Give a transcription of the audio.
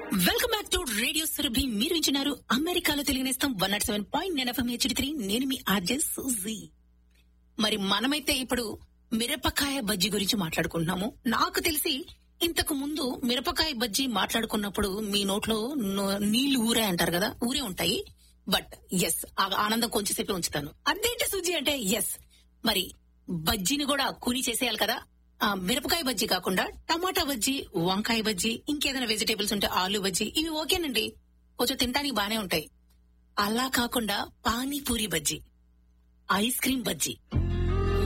welcome back to radio Surabhi మీరు ఇచ్చినారు అమెరికాలో తెలియనిస్తాం one nought seven point nine FM HD three నేను మీ ఆర్జే సూజీ మరి మనమైతే ఇప్పుడు మిరపకాయ బజ్జీ గురించి మాట్లాడుకుంటున్నాము నాకు తెలిసి ఇంతకు ముందు మిరపకాయ బజ్జీ మాట్లాడుకున్నప్పుడు మీ నోట్లో నో- నీళ్లు ఊరే అంటారు కదా ఊరే ఉంటాయి బట్ ఎస్ ఆ ఆనందం కొంచెంసేపు ఉంచుతాను అదేంటి సూజీ అంటే ఎస్ మరి బజ్జీని కూడా కూని చేసేయాలి కదా ఆ మిరపకాయ బజ్జీ కాకుండా టమాటా బజ్జీ వంకాయ బజ్జీ ఇంకేదైనా వెజిటేబుల్స్ ఉంటే ఆలు బజ్జీ ఇవి ఓకేనండి కొంచెం తినడానికి బానే ఉంటాయి అలా కాకుండా పానీపూరి బజ్జీ ఐస్ క్రీమ్ బజ్జీ